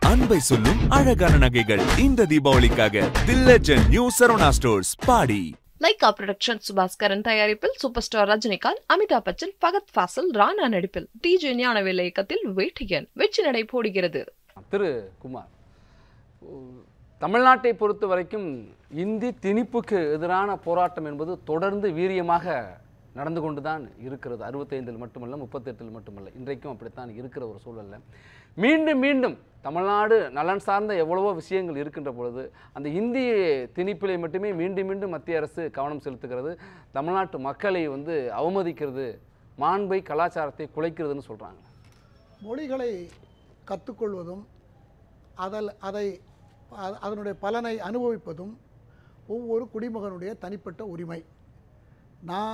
அன்பை சொல்லும் அழகான நகைகள் இந்த தீபாவளிக்காக the legend new Saravana stores பாடி லைகா புரொடக்ஷன் சுபாஸ்கரன் தயாரிப்பில் சூப்பர் ஸ்டார் ரஜினிகாந்த் அமிதாப் பச்சன் ஃபகத் ஃபாசில் ராணா நடிப்பில் டிஜே ஞானவேல் இயக்கத்தில் வேட்டியன் வெற்றி நடை போடுகிறது திரு குமார் உ- தமிழ்நாட்டை பொறுத்த வரைக்கும் இந்தி திணிப்புக்கு எதிரான போராட்டம் என்பது தொடர்ந்து வீரியமாக நடந்து கொண்டு தான் இருக்கிறது அறுபத்தைந்தில் மட்டுமல்ல முப்பத்தெட்டில் மட்டுமல்ல இன்றைக்கும் அப்படித்தான் இருக்கிற ஒரு சூழல்ல மீண்டும் மீண்டும் தமிழ்நாடு நலன் சார்ந்த எவ்வளவோ விஷயங்கள் இருக்கின்ற பொழுது அந்த இந்தி திணிப்பிலே மட்டுமே மீண்டும் மீண்டும் மத்திய அரசு கவனம் செலுத்துகிறது தமிழ்நாட்டு மக்களை வந்து அவமதிக்கிறது மாண்பை கலாச்சாரத்தை குலைக்கிறதுன்னு சொல்கிறாங்க மொழிகளை கற்றுக்கொள்வதும் அதில் அதை அ- அதனுடைய பலனை அனுபவிப்பதும் ஒவ்வொரு குடிமகனுடைய தனிப்பட்ட உரிமை நான்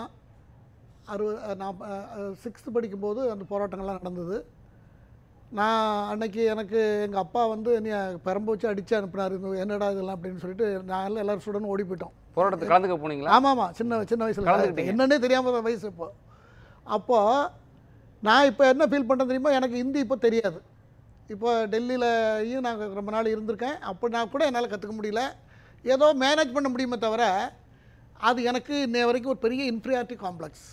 அறு நான் சிக்ஸ்த்து படிக்கும்போது அந்த போராட்டங்கள்லாம் நடந்தது நான் அன்னைக்கு எனக்கு எங்கள் அப்பா வந்து நீ பெரம்பு வச்சு அடித்து அனுப்புனார் இந்த என்னடா இதெல்லாம் அப்படின்னு சொல்லிட்டு நாங்கள் எல்லாரும் ஸ்டூடெண்ட் ஓடி போயிட்டோம் போராட்டத்துக்கு கலந்துக்க போனீங்களா ஆமாம் ஆமாம் சின்ன சின்ன வயசில் கலந்துக்கிட்டீங்க. என்னன்னே தெரியாமல் வயசு இப்போ அப்போது நான் இப்போ என்ன ஃபீல் பண்ணுறேன் தெரியுமா எனக்கு ஹிந்தி இப்போ தெரியாது இப்போ டெல்லியிலையும் நான் ரொம்ப நாள் இருந்திருக்கேன் அப்போ நான் கூட என்னால் கற்றுக்க முடியல ஏதோ மேனேஜ் பண்ண முடியுமே தவிர அது எனக்கு இன்னைய வரைக்கும் ஒரு பெரிய இன்ஃபீரியாரிட்டி காம்ப்ளெக்ஸ்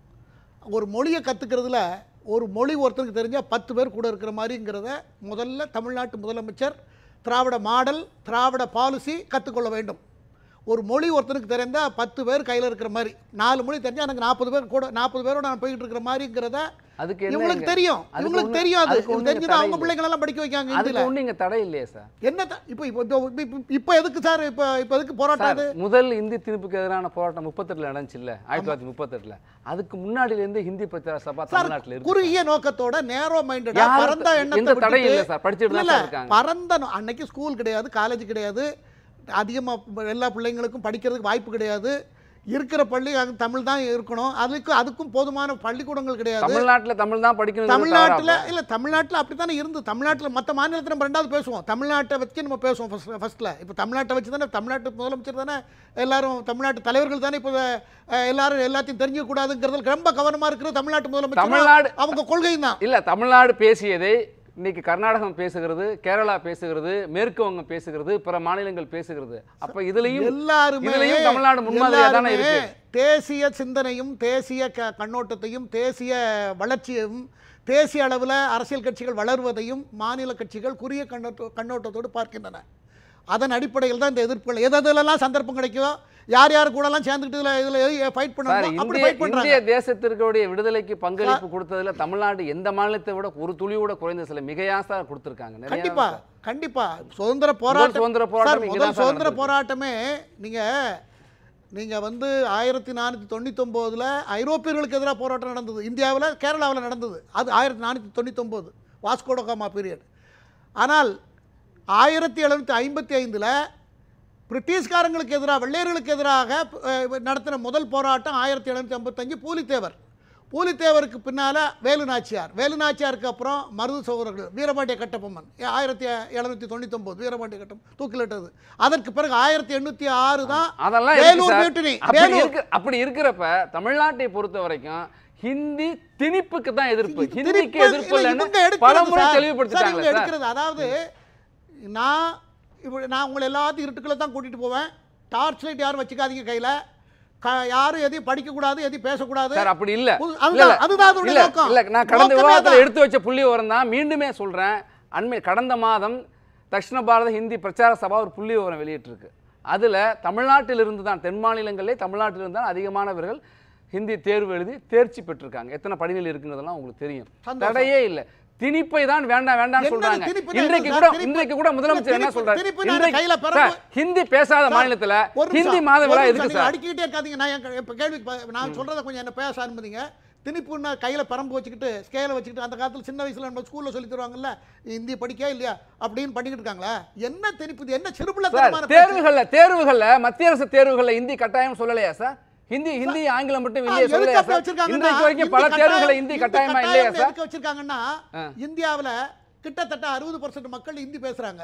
ஒரு மொழியை கற்றுக்கிறதுல ஒரு மொழி ஒருத்தருக்கு தெரிஞ்சால் பத்து பேர் கூட இருக்கிற மாதிரிங்கிறத முதல்ல தமிழ்நாட்டு முதலமைச்சர் திராவிட மாடல் திராவிட பாலிசி கற்றுக்கொள்ள வேண்டும் ஒரு மொழி ஒருத்தனுக்கு தெரிந்தால் பத்து பேர் கையில் இருக்கிற மாதிரி நாலு மொழி தெரிஞ்சால் எனக்கு நாற்பது பேர் கூட நாற்பது பேரோட நான் போயிட்டு இருக்கிற மாதிரிங்கிறத அதுக்கு என்ன இவங்களுக்கு இங்க- தெரியும் அதுக்கு இவங்களுக்கு ஒண்ணு- தெரியும் அது அதுக்கு ஒண்ணு தெரிஞ்சு தடை அவங்க இல்லை. பிள்ளைங்களெல்லாம் படிக்க வைக்காங்க அதுக்கு இந்தியில் ஒண்ணு இங்க தடை இல்லையே சார் என்ன த- இப்போ இப்போ இப்போ இப்போ- இப்போ எதுக்கு சார் இப்போ இப்போ எதுக்கு போராட்டம் சார் அது முதல் இந்தி திணிப்புக்கு எதிரான போராட்டம் முப்பத்தெட்டுல நடந்துச்சு இல்ல ஆயிரத்தி தொள்ளாயிரத்தி முப்பத்தெட்டுல அதுக்கு முன்னாடில இருந்து ஹிந்தி பிரச்சார சபா சார் தமிழ்நாட்டுல இருக்கு குறுகிய நோக்கத்தோட நேரோ மைண்டடா யாரு- பரந்த எண்ணத்தை எந்த தடையும் விட்டுட்டு- இல்ல சார், படிச்சுட்டு தான் இல்ல, சார் இருக்காங்க. பரந்த நோ- அன்னைக்கு ஸ்கூல் கிடையாது காலேஜ் கிடையாது அதிகமாக எல்லா பிள்ளைங்களுக்கும் படிக்கிறதுக்கு வாய்ப்பு கிடையாது இருக்கிற பள்ளி அங்க தமிழ் தான் இருக்கணும் அதுக்கு அதுக்கும் போதுமான பள்ளிக்கூடங்கள் கிடையாது தமிழ்நாட்டுல தமிழ் தான் படிக்கணும் தமிழ்நாட்டில் இல்லை தமிழ்நாட்டில் அப்படி தானே இருந்து தமிழ்நாட்டில் மற்ற மாநிலத்தில் நம்ம ரெண்டாவது பேசுவோம் தமிழ்நாட்டை வச்சு நம்ம பேசுவோம் ஃபஸ்ட் ஃபஸ்ட்டில் இப்போ தமிழ்நாட்டை வச்சு தானே தமிழ்நாட்டு முதலமைச்சர் தானே எல்லாரும் தமிழ்நாட்டு தலைவர்கள் தானே இப்போ அஹ், எல்லாரும் எல்லாத்தையும் தெரிஞ்சுக்கூடாதுங்கிறதுல ரொம்ப கவனமாக இருக்கிறது தமிழ்நாட்டு முதலமைச்சர் தமிழ்நாடு- அவங்க கொள்கை தான் இல்ல தமிழ்நாடு பேசியதை இன்னைக்கு கர்நாடகம் பேசுகிறது கேரளா பேசுகிறது மேற்கு வங்கம் பேசுகிறது பிற மாநிலங்கள் பேசுகிறது அப்ப இதுலயும் எல்லாருமே இதுலயும் தமிழ்நாடு முன்மாதிரியா தானே எல்லாருமே இருக்கு தேசிய சிந்தனையும் தேசிய க கண்ணோட்டத்தையும் தேசிய வளர்ச்சியையும் தேசிய அளவில் அரசியல் கட்சிகள் வளர்வதையும் மாநில கட்சிகள் குறுகிய கண்ணோட்ட கண்ணோட்டத்தோடு பார்க்கின்றன அதன் அடிப்படையில் தான் இந்த எதிர்ப்புகள் எது எதுலெல்லாம் சந்தர்ப்பம் கிடைக்குதோ யார் யார் கூடலாம் சேர்ந்துக்கிட்டு இதில் இதில் ஃபைட் சார் பண்ணணும் அப்படி இந்திய ஃபைட் பண்ணுறாங்க இந்திய தேசத்திற்குடைய விடுதலைக்கு பங்களிப்பு கொடுத்ததுல தமிழ்நாடு எந்த மாநிலத்தை விட ஒரு துளி கூட குறைந்த சில மிகையா சார் கொடுத்திருக்காங்க நிறைய கண்டிப்பா சார். கண்டிப்பா சுதந்திர போராட்டம் சுதந்திர போராட்டம் சார், இங்க முதல் தான் சார் சுதந்திர நடந்திருக்கு. போராட்டமே நீங்க நீங்க வந்து ஆயிரத்தி நானூற்றி தொண்ணூத்தொம்போதுல ஐரோப்பியர்களுக்கு எதிராக போராட்டம் நடந்தது இந்தியாவில் கேரளாவில் நடந்தது அது ஆயிரத்தி நானூற்றி தொண்ணூத்தொம்போது வாஸ்கோடோகாமா பீரியட் ஆனால் ஆயிரத்தி எழுநூற்றி ஐம்பத்தி ஐந்தில் பிரிட்டிஷ்காரங்களுக்கு எதிராக வெள்ளையர்களுக்கு எதிராக அஹ், நடத்தின முதல் போராட்டம் ஆயிரத்தி எழுநூற்றி ஐம்பத்தஞ்சு பூலித்தேவர் பூலித்தேவருக்கு பின்னால் வேலு நாச்சியார் வேலு நாச்சியாருக்கு அப்புறம் மருது சகோதரர்கள் வீரபாண்டிய கட்டபொம்மன் ஏ- ஆயிரத்தி எழுநூற்றி தொண்ணூத்தொம்பது வீரபாண்டிய கட்டம் தூக்கிலிட்டது அதற்கு பிறகு ஆயிரத்தி எண்ணூற்றி ஆறு தான் அதெல்லாம் இருக்கு வேலூர் சார். மியூட்டினி அப்படி வேலூர் இருக்கு அப்படி இருக்கிறப்ப தமிழ்நாட்டை பொறுத்த வரைக்கும் ஹிந்தி திணிப்புக்கு தான் எதிர்ப்பு இது ஹிந்திக்கு திருப்பி- எதிர்ப்பு இல்ல, இல்லைன்னு இவங்க எடுக்கிறது பல முறை சார். சார், தெளிவுபடுத்திட்டாங்க இவங்க சார் எடுக்கிறது அதாவது நான் இப்படி நான் உங்களை எல்லாத்தையும் இருட்டுக்குள்ள தான் கூட்டிட்டு போவேன் டார்ச் லைட் யாரும் வச்சுக்காதீங்க கையில க யாரும் எதையும் படிக்கக்கூடாது எதையும் பேசக்கூடாது சார் அப்படி இல்ல புது- இல்ல, அதுதான் இல்ல. அதுதான் அதனுடைய இல்ல, நோக்கம் இல்ல நான் கடந்த நோக்கமே விவாதத்துல அதான். எடுத்து வச்ச புள்ளி விவரம் தான் மீண்டுமே சொல்றேன் அண்மை கடந்த மாதம் தக்ஷண பாரத ஹிந்தி பிரச்சார சபா ஒரு புள்ளி விவரம் வெளியிட்டிருக்கு அதுல தமிழ்நாட்டிலிருந்து தான் தென் மாநிலங்களிலே தமிழ்நாட்டிலிருந்து தான் அதிகமானவர்கள் ஹிந்தி தேர்வு எழுதி தேர்ச்சி பெற்றிருக்காங்க எத்தனை படிநிலை இருக்குங்கிறதெல்லாம் உங்களுக்கு தெரியும் சந்தோஷம். தடையே இல்ல திணிப்பை தான் வேண்டாம் வேண்டாம் என்னது சொல்றாங்க திணிப்புனா இன்றைக்கு என்ன கூட சார்? திணிப்பு- இன்றைக்கு கூட முதலமைச்சர் என்ன திணிப்பு- சொல்றாரு திணிப்பு நான் இன்றைக்கு- கையில பெறம்பு- சார், ஹிந்தி பேசாத சார், மாநிலத்துல ஒரு ஹிந்தி நிமிஷம், மாத ஒரு விழா நிமிஷம், எதுக்கு நீங்க சார் அடிக்கிட்டே இருக்காதீங்க நான் என் இப்போ கேள்விக்கு ப- நான் சொல்றதை கொஞ்சம் என்ன பேச அனுமதிங்க திணிப்புன்னா கையில பரம்பு வச்சுக்கிட்டு ஸ்கேலை வச்சுக்கிட்டு அந்த காலத்துல சின்ன வயசுல நம்ம ஸ்கூல்ல சொல்லி தருவாங்கல்ல இந்தி படிக்கா இல்லையா அப்படின்னு பண்ணிக்கிட்டு இருக்காங்களா என்ன திணிப்பு இது? என்ன சிறுபுள்ள சார் தேர்வுகள்ல தேர்வுகள்ல மத்திய அரசு தேர்வுகள்ல ஹிந்தி கட்டாயம் சொல்லலையா சார் ஹிந்தி ஹிந்தி ஆங்கிலம் மட்டும் இல்லையா எதுக்கு சொல்லலையா அப்படி சார் வச்சிருக்காங்கன்னா, இன்றைக்கு வரைக்கும் பல இந்தி தேர்வுகளை கட்டாயம், ஹிந்தி இந்தி கட்டாயமா கட்டாயம் இல்லையா சார் எதுக்கு வச்சிருக்காங்கன்னா ஆ. இந்தியாவுல கிட்டத்தட்ட அறுபது பர்சன்ட் மக்கள் ஹிந்தி பேசுறாங்க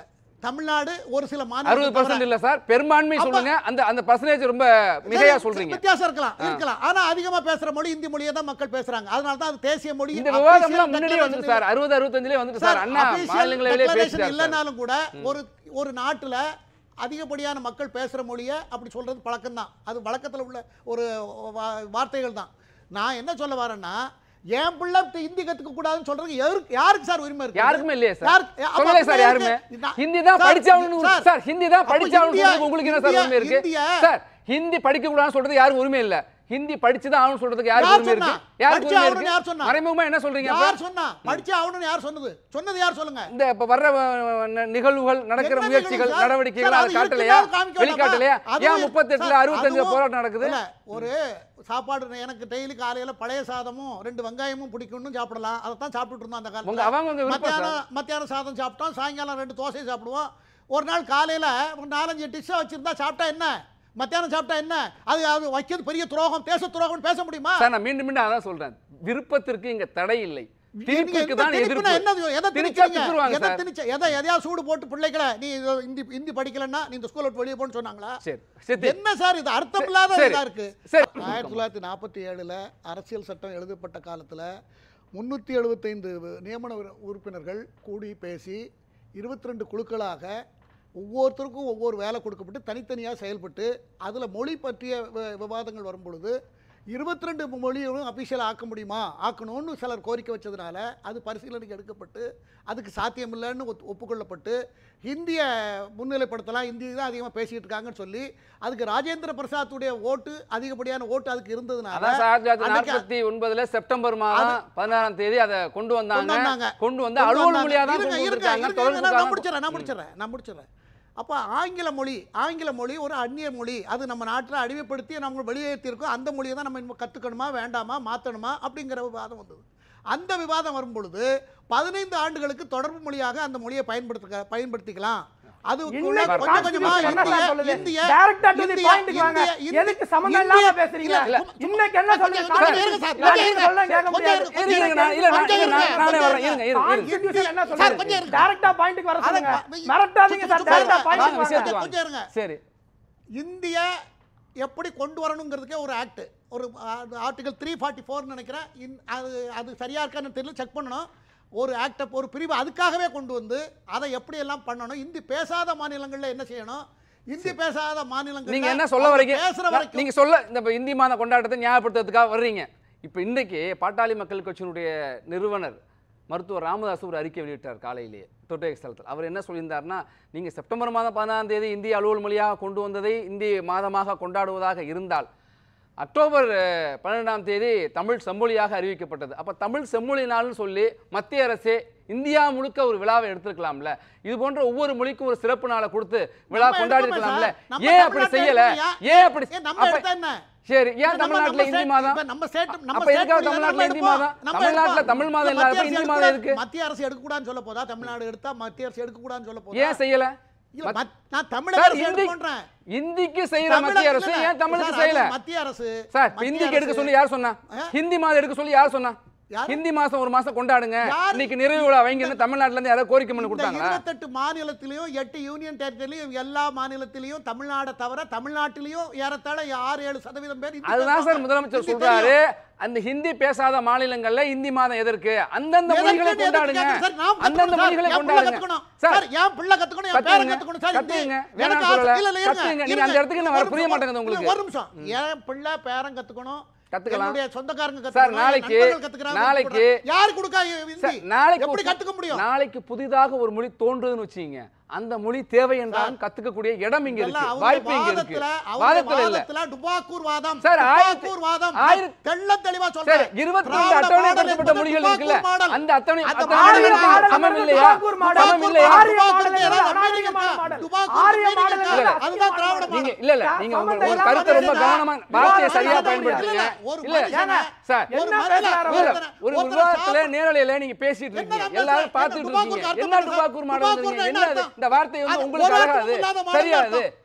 தமிழ்நாடு ஒரு சில அறுபது மாநிலங்கள் பர்சன்ட் இல்ல சார் பெரும்பான்மை அப்ப- சொல்லுங்க அந்த அந்த பர்சன்டேஜ் ரொம்ப மிகையா சரி, சொல்றீங்க வித்தியாசம் இருக்கலாம் இருக்கலாம் ஆனா அதிகமா பேசுற மொழி இந்தி மொழியை தான் மக்கள் பேசுறாங்க அதனால தான் அது தேசிய மொழி இந்த official விவாதம்லாம் முன்னாடியே declaration வந்துட்டு சார் அறுபது அறுபத்தஞ்சுலேயே வந்துட்டு சார் அண்ணா official மாநிலங்களவையிலே declaration பேசிட்டார் சார். இல்லைனாலும் கூட ஒரு ஒரு நாட்டுல அதிகப்படியான மக்கள் பேசுற மொழியை அப்படி சொல்றது பழக்கம்தான் அது வழக்கத்துல உள்ள ஒரு வா- வார்த்தைகள் தான் நான் என்ன சொல்ல வரேன்னா என் பிள்ளை ஹிந்தி கத்துக்க கூடாதுன்னு சொல்றது யாருக்கு யாருக்கு சார் உரிமை இருக்கு யாருக்குமே இல்லையே சார் யாருக்கு- அப்ப சொல்லலையே சார் அப்படியே யாருமே இருக்கு. நான்- ஹிந்தி தான் சார், படிச்சாகணும் சார், சார் ஹிந்தி தான் அப்ப படிச்சாகணும் இந்தியா- சொல்றதுக்கு உங்களுக்கு என்ன சார் இந்தியா- உரிமை இருக்கு இந்தியா- சார் ஹிந்தி படிக்க கூடாதுன்னு சொல்றது யாருக்கு உரிமை இல்ல ஹிந்தி படிச்சு தான் ஆகணும் சொல்றதுக்கு யாருக்கு யார் உரிமை சொன்னா? இருக்கு யாருக்கு படிச்சு உரிமை ஆகணும்னு யார் இருக்கு சொன்னா? மறைமுகமா என்ன சொல்றீங்க அப்ப? யார் சொன்னா படிச்சே ஆகணும்னு யார் சொன்னது சொன்னது யார் சொல்லுங்க இந்த இப்ப வர்ற அஹ், ந- நிகழ்வுகள் நடக்கிற என்ன முயற்சிகள் நிகழ்வு சார்? நடவடிக்கைகள் சார், அதை அது காட்டலையா இருக்குதா, காமிக்க வெளிக்காட்டலையா வேண்டாமா? அதுவும் ஏன் முப்பத்தெட்டுல சார், அறுபத்தஞ்சுல அதுவும் போராட்டம் நடக்குது இல்ல, ஒரு சாப்பாடு எனக்கு டெய்லி காலையில பழைய சாதமும் ரெண்டு வெங்காயமும் பிடிக்கும்னு சாப்பிடலாம் அதை தான் சாப்பிட்டுட்டு இருந்தோம் அந்த உங்க காலத்துல அவங்க உங்க விருப்பம் சார் மத்தியானம் மத்தியானம் சாதம் சாப்பிட்டோம் சாயங்காலம் ரெண்டு தோசை சாப்பிடுவோம் ஒரு நாள் காலையில ஒரு நாலஞ்சு டிஷ்ஷை வச்சிருந்தா சாப்பிட்டா என்ன மத்தியானம் சாப்பிட்டா என்ன அது அது வைக்கிறது பெரிய துரோகம் தேச துரோகம்னு பேச முடியுமா சார் நான் மீண்டும் மீண்டும் அதான் சொல்றேன் விருப்பத்திற்கு இங்க தடை இல்லை திணிப்புக்கு நீங்க தான் என்ன திணிப்புனா எதிர்ப்பு என்னது? எதை திணிச்சா திணிக்கிறீங்க? திட்டுருவாங்க எதை சார். திணிச்ச- எதை எதையாவது சூடு போட்டு பிள்ளைகளை நீ இது ஹிந்தி ஹிந்தி படிக்கலன்னா நீ இந்த ஸ்கூலை விட்டு வெளியே போன்னு சொன்னாங்களா சரி சித்தி என்ன சார் இது அர்த்தம் இல்லாத சரி. இதா இருக்கு சரி. ஆயிரத்தி தொள்ளாயிரத்தி நாற்பத்தி ஏழுல அரசியல் சட்டம் எழுதப்பட்ட காலத்துல முன்னூத்தி எழுபத்தைந்து நியமன உறு- உறுப்பினர்கள் கூடி பேசி இருபத்தி ரெண்டு குழுக்களாக ஒவ்வொருத்தருக்கும் ஒவ்வொரு வேலை கொடுக்கப்பட்டு தனித்தனியாக செயல்பட்டு அதில் மொழி பற்றிய வி- விவாதங்கள் வரும் பொழுது இருபத்தி ரெண்டு மொழியும் அபிஷியலாக ஆக்க முடியுமா ஆக்கணும்னு சிலர் கோரிக்கை வச்சதுனால அது பரிசீலனைக்கு எடுக்கப்பட்டு அதுக்கு சாத்தியமில்லைன்னு ஒத்து- ஒப்புக்கொள்ளப்பட்டு ஹிந்தியை முன்னிலைப்படுத்தலாம் ஹிந்தி தான் அதிகமாக பேசிட்டு இருக்காங்கன்னு சொல்லி அதுக்கு ராஜேந்திர பிரசாத்துடைய ஓட்டு அதிகப்படியான ஓட்டு அதுக்கு இருந்ததுனால அதான் சார் ஆயிரத்தி தொள்ளாயிரத்தி அன்னைக்கு நாற்பத்தி ஒன்பதுல செப்டம்பர் மாதம் பதினாறாம் தேதி அதை கொண்டு வந்தாங்க கொண்டு வந்தாங்க. கொண்டு வந்து கொண்டு அலுவல் வந்தாங்க. மொழியா தான் இருங்க, கொண்டு இருங்க, வந்திருக்காங்க இருங்க, தொடர்பு நான் காரணம். முடிச்சிடறேன் நான் முடிச்சிடறேன் நான் முடிச்சிடறேன் அப்போ ஆங்கில மொழி ஆங்கில மொழி ஒரு அந்நிய மொழி அது நம்ம நாட்டில் அடிமைப்படுத்தி நம்ம வெளியேற்றிருக்கோம் அந்த மொழியை தான் நம்ம இன்னும் கற்றுக்கணுமா வேண்டாமா மாற்றணுமா அப்படிங்கிற விவாதம் வந்தது அந்த விவாதம் வரும் பொழுது பதினைந்து ஆண்டுகளுக்கு தொடர்பு மொழியாக அந்த மொழியை பயன்படுத்த பயன்படுத்திக்கலாம் அது இன்னைக்கு கொஞ்சம் கொஞ்சமா constitution என்ன இந்திய- சார் சொல்லுது? இந்திய Direct to the இந்திய- point க்கு வாங்க. இந்திய- இந்திய- எதுக்கு சம்மந்தம் இந்திய- இல்லாம பேசுறீங்க? இல்ல, இன்னைக்கு என்ன சொல்லுது? கொஞ்சம் கொஞ்சம் இருங்க சார், கொஞ்சம் இருங்க. சொல்ல கேட்க கொஞ்சம் முடியாது. இருங்க, இருங்க, இருங்க, நான்- இல்ல, நான்- கொஞ்சம் இல்ல, நான்- இருங்க, நானே கொஞ்சம் வரேன். இருங்க, இருங்க, இருங்க. Constitution என்ன சார், சொல்லுது? கொஞ்சம் இருங்க. Direct ஆ point க்கு வர அதை சொல்லுங்க. ப- மிரட்டாதீங்க சார், கொஞ்சம் direct ஆ இருங்க. point வாங்க, க்கு விஷயத்துக்கு வாங்க. வாங்க. கொஞ்சம் இருங்க. சரி இந்திய எப்படி கொண்டு வரணுங்கிறதுக்கே ஒரு ஆக்ட் ஒரு ஆர்டிகல் த்ரீ ஃபார்ட்டி ஃபோர்னு நினைக்கிறேன் இன் அது அது சரியா இருக்கான்னு தெரியல செக் பண்ணணும் ஒரு ஆக்டை ஒரு பிரிவு அதுக்காகவே கொண்டு வந்து அதை எப்படி எல்லாம் பண்ணணும் இந்தி பேசாத மாநிலங்கள்ல என்ன செய்யணும் இந்தி பேசாத மாநிலங்கள் நீங்க என்ன சொல்ல வரீங்க பேசுற நான்- வரைக்கும் நீங்க சொல்ல இந்த இப்ப இந்தி மாத கொண்டாட்டத்தை ஞாபகப்படுத்துறதுக்காக வர்றீங்க இப்ப இன்னைக்கு பாட்டாளி மக்கள் கட்சியினுடைய நிறுவனர் மருத்துவர் ராமதாஸ் ஒரு அறிக்கை வெளியிட்டார் காலையிலேயே தொட்டை ஸ்தலத்தில் அவர் என்ன சொல்லியிருந்தாருன்னா நீங்க செப்டம்பர் மாதம் பதினாறாம் தேதி இந்திய அலுவல் மொழியாக கொண்டு வந்ததை இந்திய மாதமாக கொண்டாடுவதாக இருந்தால் அக்டோபர் அஹ், பன்னிரெண்டாம் தேதி தமிழ் செம்மொழியாக அறிவிக்கப்பட்டது அப்ப தமிழ் செம்மொழி நாள்னு சொல்லி மத்திய அரசே இந்தியா முழுக்க ஒரு விழாவை எடுத்திருக்கலாம்ல இது போன்ற ஒவ்வொரு மொழிக்கும் ஒரு சிறப்பு நாளை கொடுத்து விழா நம்ம கொண்டாடி எடுப்போமே இருக்கலாம்ல சார். நம்ம ஏன் அப்படி தமிழ்நாட்டுல செய்யல எடுப்போமையா? ஏன் அப்படி ஏன் நம்ம அப்ப- எடுத்தா என்ன சரி ஏன் நம்ம- தமிழ்நாட்டுல நம்ம இந்தி state- மாதம் இப்ப நம்ம state- நம்ம அப்ப எதுக்காக state தமிழ்நாட்டுல நம்ம இந்தி எடுப்போம். மாதம் நம்ம தமிழ்நாட்டுல எடுப்போம். தமிழ் மாதம் இல்ல, இல்லாதப்ப மத்திய இந்தி அரசு மாதம் எதுக்கு மத்திய அரசு எடுக்கக்கூடாதுன்னு சொல்ல போதா தமிழ்நாடு எடுத்தா மத்திய அரசு எடுக்கக்கூடாதுன்னு சொல்ல போதா ஏன் செய்யல இல்ல, மத்- மத்- நான் தமிழக சார், அரசு இந்தி- எடுக்கணுன்றேன். இந்திக்கு செய்யற தமிழக- மத்திய அரசு இல்ல, ஏன் தமிழுக்கு சார், அது செய்யல மத்திய அரசு சார் இப்ப மத்திய இந்திக்கு எடுக்க அரசு- சொல்லி யார் சொன்னா ஆ? ஹிந்தி மாதம் எடுக்க சொல்லி யார் சொன்னா யார்? ஹிந்தி மாசம் ஒரு மாசம் கொண்டாடுங்க யார்? இன்னைக்கு நிறைவு விழா வைங்கன்னு தமிழ்நாட்டுல இருந்து யாராவது கோரிக்கை பண்ணி இந்த கொடுத்தாங்களா இருபத்தெட்டு மாநிலத்திலையும் எட்டு யூனியன் டெரிட்டரிலையும் எல்லா மாநிலத்திலையும் தமிழ்நாடை தவிர தமிழ்நாட்டிலையும் ஏறத்தாழ ஆறு ஏழு சதவீதம் பேர் ஹிந்தி அதுதான் சார் பேசுவாங்க. முதலமைச்சர் ஹிந்தி சொல்றாரு தெரியும். அந்த ஹிந்தி பேசாத மாநிலங்கள்ல இந்தி மாதம் எதற்கு அந்தந்த எதற்கு மொழிகளை எதுக்கு கொண்டாடுங்க கேக்குறேன் சார், நான் அந்தந்த கத்துக்கணும் சார், மொழிகளை என் பிள்ளை கொண்டாடுங்க கத்துக்கணும். சார் சார், என் பிள்ளை கத்துக்கணும், என் பேரன் கத்துங்க, கத்துக்கணும் சார், ஹிந்தி. கத்துங்க. எனக்கு வேணாம்னு ஆசை- சொல்லல. இல்ல, இல்ல, இருங்க, கத்துங்க. நீங்க இருங்க. அந்த இடத்துக்கு நான் வர ஒரு புரிய நிமிஷம், மாட்டேங்குது உங்களுக்கு. ஒரு நிமிஷம். என் பிள்ளை பேரன் கத்துக்கணும் கத்துக்கலாம். என்னுடைய சொந்தக்காரங்க சார், கத்துக்கணும், என் நாளைக்கு- நண்பர்கள் கத்துக்கிறாங்க, நாளைக்கு- கத்துக்கணும். யார் கொடுக்கா ஹிந்தி சார், நாளைக்கு எப்படி ஒரு- கத்துக்க முடியும் நாளைக்கு புதிதாக ஒரு மொழி தோன்றுதுன்னு வச்சீங்க அந்த மொழி தேவை என்றாலும் கத்துக்கக்கூடிய இடம் இங்க இதெல்லாம் இருக்கு அவருடைய வாய்ப்பு இங்க இருக்கு வாதத்துல அவருடைய வாதத்துல இல்ல வாதத்துல டுபாக்கூர் வாதம் சார், ஆயிரத்தி- டுபாக்கூர் வாதம் ஆயிரத்தி- தெள்ள தெளிவா சரி சொல்றேன் இருபத்தி ரெண்டு திராவிட அட்டவணைப்படுத்தப்பட்ட மாடல் மொழிகள் என்பது இருக்குல்ல டுபாக்கூர் மாடல். அந்த அட்டவணை அந்த அட்டவணை மாடல் மொழிகளுக்கு மாடல் சமம் என்பது இல்லையா டுபாக்கூர் மாடல். சமம் இல்லையா ஆரிய டுபாக்கூர் மாடல் மாடல் என்பது அமெரிக்கா அநாகரிகமான மாடல். டுபாக்கூர் ஆரிய அமெரிக்கா. மாடல் என்பது அதுதான் திராவிட நீங்க மாடல் இல்ல இல்ல நீங்க உங்க ஒரு கருத்தை ரொம்ப கவனமா வார்த்தையை சரியா பயன்படுத்துறீங்க ஒரு இல்ல மனுஷனை- சார் ஒரு என்ன மனுஷனை- பேசுறாரு இல்ல, அவர்? ஒரு ஒருத்தரை விவாதத்துல சாப்பிட்டு- நேரலையில நீங்க பேசிட்டு இருக்கீங்க என்ன எல்லாரும் பேசுறேன்? பார்த்துட்டு என்ன இருக்கீங்க டுபாக்கூர் என்ன அர்த்தம் டுபாக்கூர் என்ன மாடல் டுபாக்கூர் என்ன என்ன அது? அர்த்தம்? இந்த வார்த்தை வந்து அது உங்களுக்கு ஒரு அழகாது அர்த்தமும் இல்லாத மாடல் சரியாது அர்த்தம்.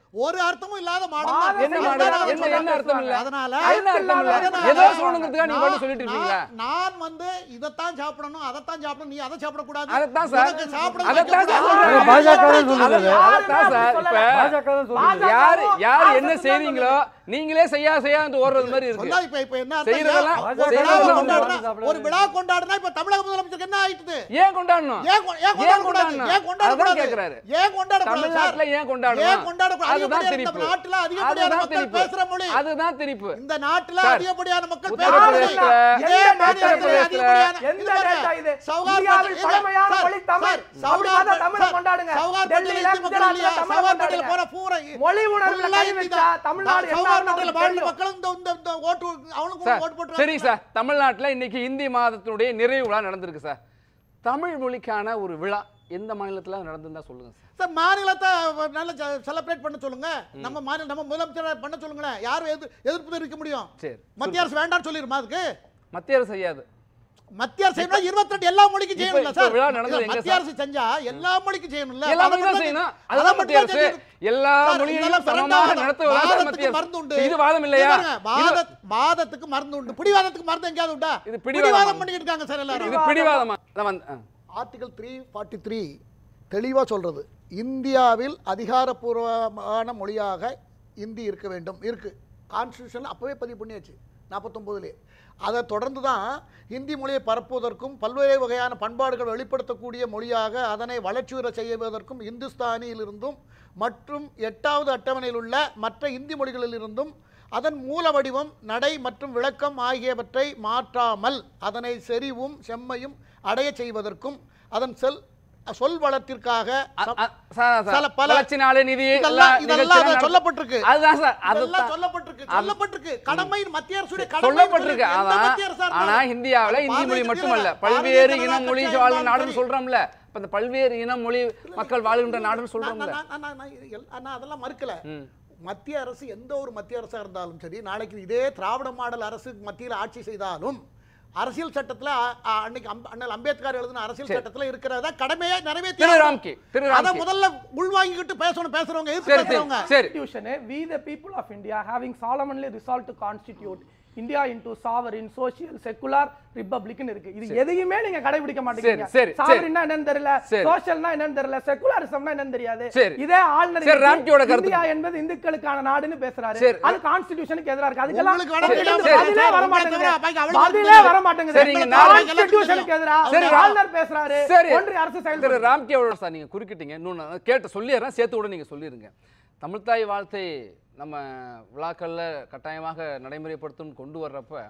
ஒரு அர்த்தமும் இல்லாத மாடல் மாடல் தான். என்ன மாடல்? நான் என்ன- சொல்றேன். என்ன அர்த்தம் இல்ல? அதனால என்ன அர்த்தம் இல்ல? அதனால ஏதோ சொல்லணுங்கிறதுக்காக நீங்க பாட்டு நான்- சொல்லிட்டு இருக்கீங்களா? நான் நான் வந்து இதைத்தான் சாப்பிடணும் அதைத்தான் சாப்பிடணும் நீ அதை சாப்பிடக்கூடாது அதைத்தான் சார். உனக்கு சாப்பிட அதைத்தான் சார் வைக்கக்கூடாது. சொல்றேன். பாஜக தான் சொல்லுது. அதைத்தான் சார் இப்ப பாஜக தான் சொல்லுது. யார் யார் பாஜக என்ன தான் செய்றீங்களோ நீங்களே செய்யா செய்யாது ஓடுறது மாதிரி இருக்கு சொல்லாது இப்ப இப்ப என்ன அர்த்தம் செய்யறதெல்லாம் ஐயா? ஒரு செய்யறதெல்லாம் விழாவை வந்து கொண்டாடுனா ஒரு விழா கொண்டாடுனா இப்ப தமிழக முதலமைச்சருக்கு என்ன ஆயிட்டுது ஏன் கொண்டாடணும் ஏன் கொ- ஏன் கொண்டாடக்கூடாது? கொண்டாடணும்? ஏன் கொண்டாடக்கூடாது? அதான் கேக்குறாரு. ஏன் கொண்டாடக்கூடாது தமிழ்நாட்டுல சார்? ஏன் கொண்டாடணும்? ஏன் கொண்டாடக்கூடாது? அதுதான் அதிகப்படியான திணிப்பு. நம்ம நாட்டுல அதிகப்படியான அதுதான் மக்கள் திணிப்பு. பேசுற மொழி. அதுதான் திணிப்பு இந்த நாட்டுல சார், அதிகப்படியான மக்கள் உத்தரப்பிரதேசத்துல- பேசுற மொழி. இதே எந்த மாநிலத்துல உத்தரப்பிரதேசத்துல அதிகப்படியான- எந்த இது பாருங்க. டேட்டா இது? சௌகார் இந்தியாவில் பட்டேல் பழமையான சார், மொழி தமிழ். சார், அப்படி சௌகார் பார்த்தா பட்டேல் தமிழை சார், கொண்டாடுங்க. சௌகார் டெல்லியில, பட்டேல் இந்தி மக்கள் குஜராத்ல இல்லையா? தமிழை சௌகார் பட்டேல் கொண்டாடுங்க. போற பூரா மொழி உணர்வுல ஃபுல்லா கை இந்தி வச்சா தான். தமிழ்நாடு என்ன சௌகார் ஆகும்னு பட்டேல் அவங்களுக்கு வாழ்ந்த தெரியும். மக்களும் இந்த- இந்த- இந்த ஓட்டு அவனுக்கு சார் ஓட்டு போட்டு சரி சார் தமிழ்நாட்டுல இன்னைக்கு இந்தி மாதத்தினுடைய நிறைவு விழா நடந்திருக்கு சார் தமிழ் மொழிக்கான ஒரு விழா எந்த மாநிலத்துல நடந்திருந்தா சொல்லுங்க சார் சார் மாநிலத்தை நல்ல செலிப்ரேட் பண்ண சொல்லுங்க நம்ம மாநில நம்ம முதலமைச்சர் பண்ண சொல்லுங்களேன் யாரும் எதிர் எதிர்ப்பு தெரிவிக்க முடியும் சரி மத்திய அரசு வேண்டாம்னு சொல்லிருமா அதுக்கு மத்திய அரசு செய்யாது மத்திய அரசு செய்யணும் இருபத்தி ரெண்டு எல்லா மொழிக்கும் இப்ப- செய்யணும்ல இப்ப சார் விழா நடந்தது இல்ல, எங்க மத்திய சார்? அரசு செஞ்சா எல்லா மொழிக்கும் செய்யணும்ல எல்லா அதை மொழியும் மட்டும் செய்யணும் தான் அதுதான் அதை மத்திய மட்டும் அரசு தான் எல்லா சார், மொழியையும் இதெல்லாம் சமமாக பிறந்தாலும் நடத்துவதா சார் வாதத்துக்கு மத்திய மருந்து உண்டு. அரசு இது வாதம் இல்லையா இது பாருங்க, இது- வாத- வாதத்துக்கு மருந்து உண்டு பிடிவாதத்துக்கு மருந்து எங்கேயாவது உண்டா இது பிடிவாதம். பிடிவாதம் பண்ணிக்கிட்டு இருக்காங்க சார் எல்லாரும் இது பிடிவாதமா நான் வந்து- ஆ. ஆர்டிகல் த்ரீ ஃபார்ட்டி த்ரீ தெளிவாக சொல்கிறது இந்தியாவில் அதிகாரப்பூர்வமான மொழியாக இந்தி இருக்க வேண்டும் இருக்கு கான்ஸ்டியூஷனில் அப்போவே பதிவு பண்ணியாச்சு நாற்பத்தொம்போதுலே அதை தொடர்ந்து தான் இந்தி மொழியை பரப்புவதற்கும் பல்வேறு வகையான பண்பாடுகள் வெளிப்படுத்தக்கூடிய மொழியாக அதனை வளர்ச்சியுற செய்வதற்கும் இந்துஸ்தானியிலிருந்தும் மற்றும் எட்டாவது அட்டவணையில் உள்ள மற்ற இந்தி மொழிகளிலிருந்தும் அதன் மூல வடிவம் நடை மற்றும் விளக்கம் ஆகியவற்றை மாற்றாமல் அதனை செறிவும் செம்மையும் அடையச் செய்வதற்கும் அதன் செல் சொல் வளத்திற்காக அ- அ- சார், சார், சில பல- வளர்ச்சி நாளு நிதி இதெல்லாம் எல்லாம் இதெல்லாம் நிகழ்ச்சியெல்லாம் அதுல நடத்து- சொல்லப்பட்டிருக்கு அதுதான் சார் இதெல்லாம் அதுதான் சொல்லப்பட்டிருக்கு சொல்லப்பட்டிருக்கு கடமை மத்திய அரசுடைய கடமை சொல்லப்பட்டிருக்கு எந்த ஆனா மத்திய அரசா ஆனா இருந்தாலும். இந்தியாவுல அது இந்தி மொழி பாரதிய மட்டுமல்ல ஜனதா- பல்வேறு பாரதிய இன ஜனதா மொழி கட்சியா வாழ் இருந்தாலும் நாடுன்னு சரி. சொல்றோம்ல இப்ப இந்த பல்வேறு இன மொழி மக்கள் வாழ்கின்ற நாடுன்னு நான் சொல்றோம்ல நான் நான் நான் எல்- நான் அதெல்லாம் மறுக்கல ம். மத்திய அரசு எந்த ஒரு மத்திய அரசா இருந்தாலும் சரி நாளைக்கு இதே திராவிட மாடல் அரசு மத்தியில் ஆட்சி செய்தாலும் அரசியல் சட்டத்துல அ- அ- அன்னைக்கு அம்ப- அண்ணல் அம்பேத்கர் எழுதின அரசியல் சட்டத்துல இருக்கிறத கடமையை நிறைவேற்றி திரு ராம்கி திரு அதை ராம்கி முதல்ல உள்வாங்கிக்கிட்டு பேசணும் பேசுறவங்க எதிர்த்து சரி சரி பேசுறவங்க சரி Constitution, we the people of India having solemnly resolved to constitute India into sovereign, social, secular republic னு இருக்கு இது எதையுமே நீங்க கடைபிடிக்க மாட்டேங்கிறீங்க சரி, சரி. sovereignனா என்னன்னு தெரியல சரி. சோஷியல்னா என்னன்னு தெரியல செகுலரிசம்னா என்னன்னு தெரியாது சரி. இதே ஆளுநர் சரி, ராம்கியோட கருத்து. இந்தியா என்பது இந்துக்களுக்கான நாடுன்னு பேசுறாரு சரி. அது கான்ஸ்டிடியூஷனுக்கு எதிரா இருக்கு அதுக்கெல்லாம் உங்களுக்கு வேணா பதிலே தெரியாம சரி, பதிலே சரி. வர உங்களுக்கு மாட்டேங்குது தவிர பாக்கி அவளுக்கு பதிலே தெரியும். வர மாட்டேங்குது சரி, நீங்க நாலு- கான்ஸ்டிடியூஷனுக்கு எதிரா சரி, ஒரு ரா- ஆளுநர் பேசுறாரு சரி ஒன்றிய அரசு திரு செயல்படுது ராம்கி அவரோட சார் நீங்க குறுக்கிட்டீங்க இன்னொன்று நான் கேட்டு சொல்லிடுறேன் சேர்த்து கூட நீங்க சொல்லிருங்க தமிழ்த்தாய் வாழ்த்தை நம்ம விழாக்கள்ல கட்டாயமாக நடைமுறைப்படுத்தணும்னு கொண்டு வர்றப்ப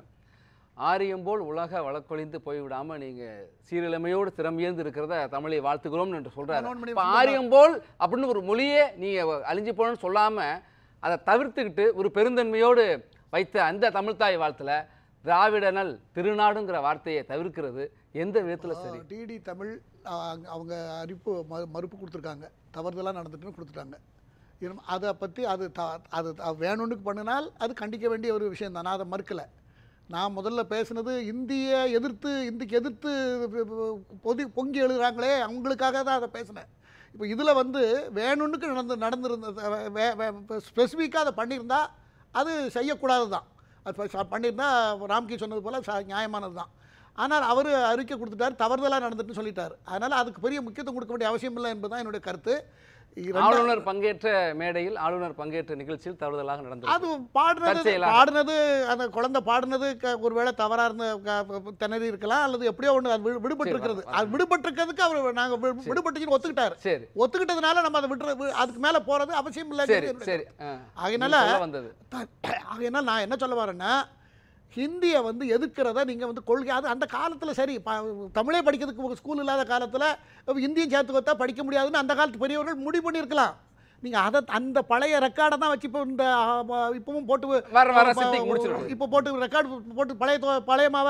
ஆரியம் போல் உலக வழக்கொழிந்து போய்விடாம நீங்க சீரழிமையோடு திறமையேந்து இருக்கிறத தமிழை வாழ்த்துகிறோம் என்று சொல்றாரு நோட் பண்ணி இப்போ ஆரியம் போல் அப்படின்னு ஒரு மொழியே நீங்க அழிஞ்சு போகணும்னு சொல்லாம அதை தவிர்த்துக்கிட்டு ஒரு பெருந்தன்மையோடு வைத்த அந்த தமிழ்த்தாய் வாழ்த்துல திராவிடனல் திருநாடுங்கிற வார்த்தையை தவிர்க்கிறது எந்த விதத்துல சரி டிடி தமிழ் ஆ, அவங்க அறிப்பு மறு- மறுப்பு கொடுத்துருக்காங்க தவறுதலாக நடந்துட்டுன்னு கொடுத்துட்டாங்க இரும் அதை பற்றி அது த அது த- வேணும்னுக்கு பண்ணினால் அது கண்டிக்க வேண்டிய ஒரு விஷயம் தான் நான் அதை மறுக்கலை நான் முதல்ல பேசுனது இந்தியை எதிர்த்து இந்திக்கு எதிர்த்து பொதி பொங்கி எழுதுறாங்களே அவங்களுக்காக தான் அதை பேசினேன் இப்போ இதில் வந்து வேணும்னுக்கு நடந்து நடந்திருந்த ஸ்பெசிஃபிக்காக அதை பண்ணியிருந்தா அது செய்யக்கூடாது தான் அது ப- ச- பண்ணியிருந்தா ராம்கி சொன்னது போல் ச நியாயமானது தான் ஆனால் அவர் அறிக்கை கொடுத்துட்டார் தவறுதலாக நடந்துட்டுன்னு சொல்லிட்டார் அதனால் அதுக்கு பெரிய முக்கியத்துவம் கொடுக்க வேண்டிய அவசியம் இல்லை என்பது தான் என்னுடைய கருத்து இரண்டா- ஆளுநர் பங்கேற்ற மேடையில் ஆளுநர் பங்கேற்ற நிகழ்ச்சியில் தவறுதலாக நடந்தது அது பாடுனது தற்செயலாக. பாடுனது அந்த குழந்தை பாடுனது க- ஒருவேளை தவறா இருந்த க- திணறி இருக்கலாம் அல்லது எப்படியோ ஒன்று அது விடு- விடுபட்டிருக்கிறது வர- அது விடுபட்டிருக்கிறதுக்கு அவர் நாங்கள் விடுபட்டுச்சுன்னு ஒத்துக்கிட்டார் சரி ஒத்துக்கிட்டதுனால நம்ம அதை விட்டுற வி- அதுக்கு மேலே போகிறது அவசியம் இல்லை சரி சரி ஆ. அதனால நீங்க சொல்ல வந்தது ஆகையினால நான் என்ன சொல்ல வரேன்னா ஹிந்தியை வந்து எதிர்க்கிறத நீங்கள் வந்து கொள்கை அது அந்த காலத்தில் சரி ப- தமிழே படிக்கிறதுக்கு ஸ்கூல் இல்லாத காலத்தில் இந்தியும் சேர்த்து கொடுத்தா படிக்க முடியாதுன்னு அந்த காலத்து பெரியவர்கள் முடிவு பண்ணியிருக்கலாம் நீங்கள் அதை அந்த பழைய ரெக்கார்டை தான் வச்சு இப்போ இந்த ஆ, ம- இப்பவும் போட்டு வர வர சிட்டிக்கு முடிச்சிருக்கோம் இப்போ போட்டு ரெக்கார்டு போட்டு பழைய தோ- பழைய மாவை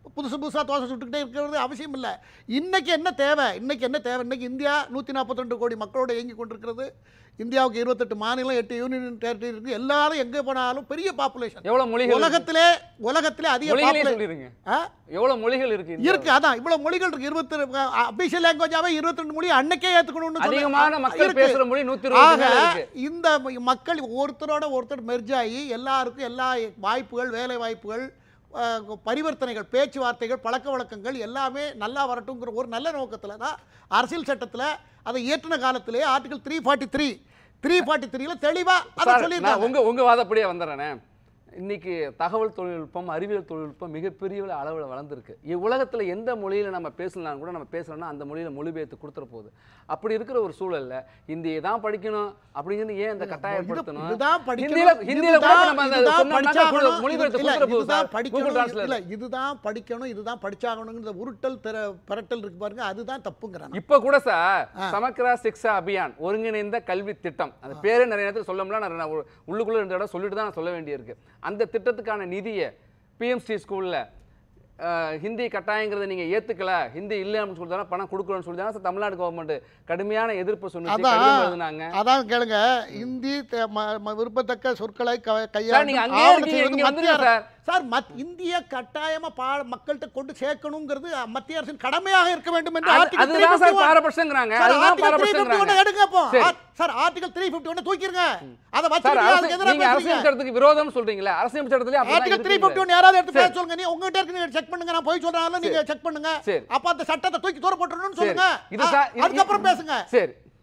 புதுசு புதுசாக தோசை சுட்டுக்கிட்டே இருக்கிறது அவசியம் இல்லை இன்னைக்கு என்ன தேவை இன்னைக்கு என்ன தேவை இன்னைக்கு இந்தியா நூற்றி நாற்பத்தி கோடி மக்களோட இயங்கி கொண்டிருக்கிறது இந்தியாவுக்கு இருபத்தெட்டு மாநிலம் எட்டு யூனியன் டெரிட்டரி இருக்குது எல்லாரும் எங்கே போனாலும் பெரிய பாப்புலேஷன் எவ்வளவு மொழிகள் இருக்கு? உலகத்திலே உலகத்திலே அதிக மொழிகளே population- சொல்லிருங்க ஆ எவ்வளவு மொழிகள் இருக்கு இந்தியாவுல? இருக்கு அதான் இவ்வளவு மொழிகள் இருக்கு இருபத்தி அபிஷியல் லாங்குவேஜாவே இருபத்தி ரெண்டு மொழி அன்னைக்கே ஏத்துக்கணும்னு சொல்லி- அதிகமான மக்கள் இருக்கு. பேசுற மொழி நூத்தி இருபது ஆக மேல இருக்கு இந்த ம- மக்கள் ஒருத்தரோட ஒருத்தர் மெர்ஜ் ஆகி எல்லாருக்கும் எல்லா வாய்ப்புகள் வேலை வாய்ப்புகள் அஹ், பரிவர்த்தனைகள் பேச்சுவார்த்தைகள் பழக்க வழக்கங்கள் எல்லாமே நல்லா வரட்டுங்கிற ஒரு நல்ல நோக்கத்தில் தான் அரசியல் சட்டத்தில் அதை இயற்றின காலத்திலே article three forty three three forty த்ரீல தெளிவாக அதை சார், நான் சொல்லியிருக்காங்க உங்க உங்க வாதப்படியே வந்துடுறேனே இன்னைக்கு தகவல் தொழில்நுட்பம் அறிவியல் தொழில்நுட்பம் மிகப்பெரிய அளவில் வளர்ந்துருக்கு இ- உலகத்துல எந்த மொழியில நம்ம பேசலாம் கூட நம்ம பேசணும்னா அந்த மொழியில மொழிபெயர்த்து கொடுத்துற போகுது அப்படி இருக்கிற ஒரு சூழல்ல இந்தியை தான் படிக்கணும் அப்படிங்கிறது ஏன் இந்த கட்டாயப்படுத்தணும் இதுதான் படிக்கணும், ஹிந்தியில ஹிந்தியில கூட இதுதான் நம்ம அந்த இதுதான் சொன்னோம்னா கூட படிச்சாகணும், மொழிபெயர்த்து இல்ல, கொடுத்துற போகுது இதுதான் சார் கூகுள் படிக்கணும் டிரான்ஸ்லேட் இல்ல இதுதான் படிக்கணும் இதுதான் படிச்சாகணுங்கிற உருட்டல் திர பரட்டல் இருக்கு பாருங்க அதுதான் தப்புங்கிறாங்க இப்ப கூட சார் சமக்கிரா சிக்ஷா அபியான் ஒருங்கிணைந்த கல்வி திட்டம் அந்த பேரே நிறைய நேரத்தில் சொல்ல முடியல நான் நான் ஒரு உள்ளுக்குள்ள ரெண்டு இடம் சொல்லிட்டு தான் நான் சொல்ல வேண்டியிருக்கு அந்த திட்டத்துக்கான நிதியை பிஎம்சி ஸ்கூல்ல ஹிந்தி கட்டாயங்கிறத நீங்க ஏத்துக்கல ஹிந்தி இல்லை அப்படின்னு சொல்லி தானே பணம் கொடுக்குறோம்னு சொல்லி தானே தமிழ்நாடு கவர்மெண்ட் கடுமையான எதிர்ப்பு சொன்னிச்சு அதான். கடிதம் எழுதுனாங்க அதான் கேளுங்க இந்தி த- ம- ம- விரும்பத்தக்க சொற்களை க- சார், கையாண்டு நீங்க அங்கேயே ஆவணம் இருக்கீங்க, செய்வது இங்க மத்திய வந்துருங்க அரசு- சார் மத் இந்திய கட்டாயமா பா மக்கள்கிட்ட கொண்டு சேர்க்கணுங்கிறது மத்திய அரசின் கடமையாக இருக்க வேண்டும் என்று அது- ஆர்டிகல் அதுதான் சார் பாரபட்சங்கிறாங்க அதுதான் பாரபட்சங்கிறாங்க எடுங்க அப்போ சரி. ஆ- சார் ஆர்டிகல் த்ரீ ஃபிஃப்டி ஒன்று தூக்கிருங்க அதை சார் வச்சு அரசு- அதுக்கு எதிராக நீங்க அரசியல் பேசுறீங்க சட்டத்துக்கு விரோதம் சொல்றீங்களா அரசியல் சட்டத்திலே ஆர்டிகல் த்ரீ ஃபிஃப்டி ஒன் யாராவது எடுத்து பேச சொல்லுங்க நீ உங்ககிட்ட இருக்கு நீங்க செக் பண்ணுங்க நான் போய் சொல்றாங்க நீங்க செக் பண்ணுங்க சரி. அப்ப அந்த சட்டத்தை தூக்கி தூர போட்டுறணும்னு சரி. சொல்லுங்க இது ஆ, சா- இது- அதுக்கப்புறம் பேசுங்க சரி